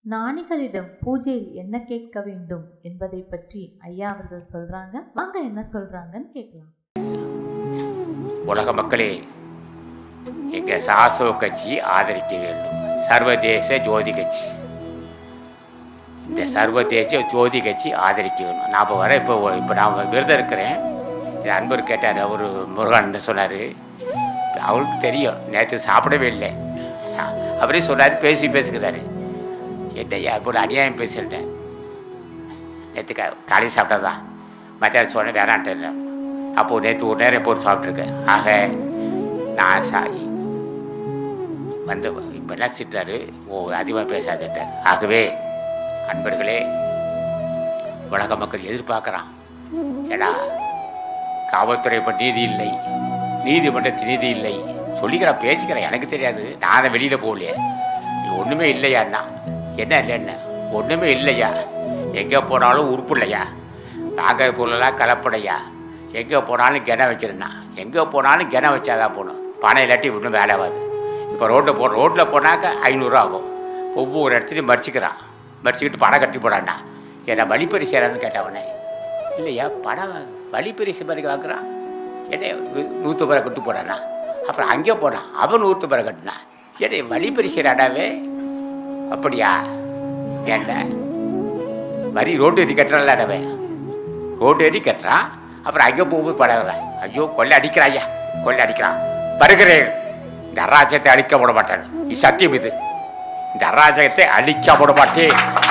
ஞானிகளிடம் பூஜையில் என்ன கேட்க வேண்டும் என்பதை பற்றி ஐயா அவர்கள் சொல்றாங்க வாங்க என்ன சொல்றாங்கன்னு கேட்கலாம் உலக மக்களே எங்கள் சாசோ கட்சி ஆதரிக்க வேண்டும் சர்வதேச ஜோதி கட்சி இந்த சர்வதேச ஜோதி கட்சி ஆதரிக்க வேண்டும் நான் இப்போ வர இப்போ இப்போ நான் விரதம் இருக்கிறேன் இது அன்பர் கேட்டார் அவர் முருகன் சொன்னார் அவருக்கு தெரியும் நேற்று சாப்பிடவே இல்லை அவரே சொன்னார் பேசி பேசுகிறாரு என்னையா இப்போ ஒரு அநியாயம் பேசுகிறேன் நேற்று கா காலையில் சாப்பிட்டதான் மத்தியானம் சொன்னேன் வேணான்ட்டு அப்போது நேற்று ஒரு நேரம் போட்டு சாப்பிட்ருக்கேன் ஆக நான் சாய் வந்து இப்போ என்ன திட்டாரு ஓ அதிகமாக பேசாதட்டார் ஆகவே அன்பர்களே உலக மக்கள் எதிர்பார்க்குறான் ஏடா காவல்துறை இப்போ நீதி இல்லை நீதிமன்றத்தில் நீதி இல்லை சொல்லிக்கிறேன் பேசிக்கிறேன் எனக்கு தெரியாது நான் அதை வெளியில் போகலையே ஒன்றுமே இல்லையா அண்ணா என்ன இல்லைன்னு ஒன்றுமே இல்லையா எங்கே போனாலும் உறுப்பு இல்லையா நாகர் பொருளெல்லாம் கலப்படையா எங்கே போனாலும் கிணம் வைக்கிறேன்னா எங்கே போனாலும் கிணம் வச்சாதான் போகணும் பணம் இல்லாட்டி ஒன்றும் வேலை ஆகாது இப்போ ரோட்டில் போ ரோட்டில் போனாக்கா ஐநூறுரூவா ஆகும் ஒவ்வொரு இடத்துலையும் மறிச்சிக்கிறான் மறிச்சிக்கிட்டு பணம் கட்டி போடாண்ணா ஏன்னா வழிப்பறி செய்கிறான்னு கேட்டவனே இல்லையா பணம் வழிப்பறி மாதிரி வாங்குறான் என்ன நூற்றம்பது ரூபா கட்டு போடாண்ணா அப்புறம் அங்கே போனான் அவன் நூற்றம்பது ரூபா கட்டினான் ஏன்னா வழிப்பறி செய்கிறாடாவே அப்படியா என்ன வரி ரோட்டு ஏறி கட்டுறான்ல ரோட்டு ஏறி கட்டுறான் அப்புறம் அங்கே போகும்போது பழகுறான் ஐயோ கொள்ளை அடிக்கிறான் ஐயா கொள்ளை அடிக்கிறான் வருகிறேன் இந்த அராஜகத்தை அழிக்க விட மாட்டேன் இது சத்தியம் இது இந்த அராஜகத்தை அழிக்க விட மாட்டேன்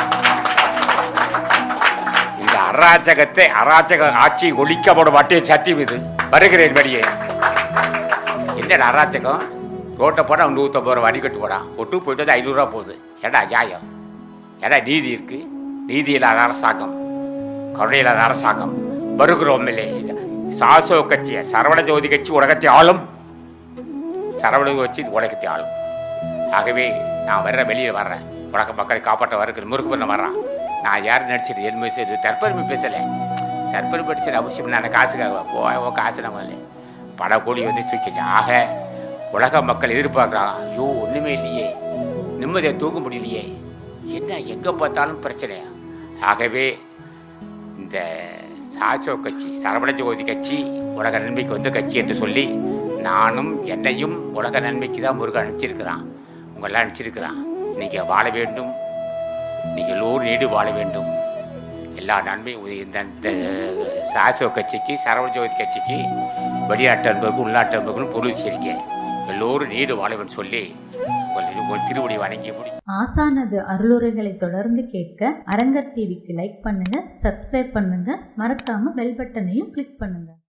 இந்த அராஜகத்தை அராஜக ஆட்சி ஒழிக்க விட மாட்டேன் சத்தியம் இது வருகிறேன் வெளியே என்ன அராஜகம் ரோட்டை போனால் நூற்றம்பது ரூபா வரி கட்டு போடான் ஒட்டு போயிட்டு வந்து ஐநூறுரூவா போகுது ஏடா நியாயம் ஏடா நீதி இருக்குது நீதி இல்லாத அரசாங்கம் கருணை இல்லாத அரசாங்கம் வருகிறோம் இல்லை சாசோ கட்சி சரவண ஜோதி கட்சி உலகத்தை ஆளும் சரவண வச்சு உலகத்தை ஆளும் ஆகவே நான் வர்ற வெளியே வர்றேன் உலக மக்களை காப்பாற்ற வருகிற முறுக்கு பண்ண வர்றான் நான் யார் நடிச்சிட்டு என் பேசுறது தற்பெருமை பேசலை தற்பெருமை பேசுகிற அவசியம் நான் காசுக்காக போ உன் காசு நம்ம இல்லை பல கோடி வந்து தூக்கிட்டேன் ஆக உலக மக்கள் எதிர்பார்க்குறாங்க ஐயோ ஒன்றுமே இல்லையே நிம்மதியை தூங்க முடியலையே என்ன எங்கே பார்த்தாலும் பிரச்சனை ஆகவே இந்த சாசோ கட்சி சரவண ஜோதி கட்சி உலக நன்மைக்கு வந்த கட்சி என்று சொல்லி நானும் என்னையும் உலக நன்மைக்கு தான் முருகன் அனுப்பிச்சிருக்கிறான் உங்களெல்லாம் அனுப்பிச்சிருக்கிறான் நீங்கள் வாழ வேண்டும் நீங்கள் எல்லோரும் நீடு வாழ வேண்டும் எல்லா நன்மையும் உதவி- இந்த இந்த சாசோ கட்சிக்கு சரவண ஜோதி கட்சிக்கு வெளிநாட்டு அன்பர்களும் உள்நாட்டு அன்பர்களும் பொருள் செய்றீங்க எல்லோரும் நீடு வாழ வேண்டும் சொல்லி உங்கள் உங்கள் திருவடி வணங்கி முடி ஆசானது அருளுரைகளை தொடர்ந்து கேட்க அரங்கர் டிவிக்கு லைக் பண்ணுங்க சப்ஸ்கிரைப் பண்ணுங்க மறக்காம பெல் பட்டனையும் கிளிக் பண்ணுங்க